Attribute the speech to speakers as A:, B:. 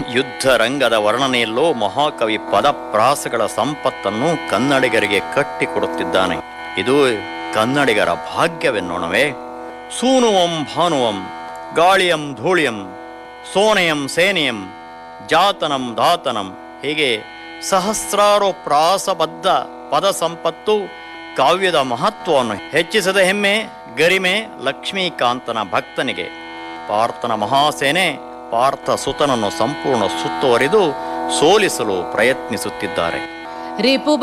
A: ಯುದ್ಧ ರಂಗದ ವರ್ಣನೆಯಲ್ಲೋ ಮಹಾಕವಿ ಪದಪ್ರಾಸಗಳ ಸಂಪತ್ತನ್ನು ಕನ್ನಡಿಗರಿಗೆ ಕಟ್ಟಿಕೊಡುತ್ತಿದ್ದಾನೆ ಇದು ಕನ್ನಡಿಗರ ಭಾಗ್ಯವೆನ್ನೋಣವೇ ಸೂನುವಂ ಭಾನುವಂ ಗಾಳಿಯಂ ಧೂಳಿಯಂ ಸೋನೆಯಂ ಸೇನೆಯಂ ಜಾತನಂ ದಾತನಂ ಹೀಗೆ ಸಹಸ್ರಾರು ಪ್ರಾಸಬದ್ಧ ಪದ ಸಂಪತ್ತು ಕಾವ್ಯದ ಮಹತ್ವವನ್ನು ಹೆಚ್ಚಿಸದ ಹೆಮ್ಮೆ ಗರಿಮೆ ಲಕ್ಷ್ಮೀಕಾಂತನ ಭಕ್ತನಿಗೆ ಪಾರ್ಥನ ಮಹಾಸೇನೆ ಪಾರ್ಥ ಸುತನನ್ನು ಸಂಪೂರ್ಣ ಸುತ್ತುವರಿದು ಸೋಲಿಸಲು ಪ್ರಯತ್ನಿಸುತ್ತಿದ್ದಾರೆ
B: ರಿಪು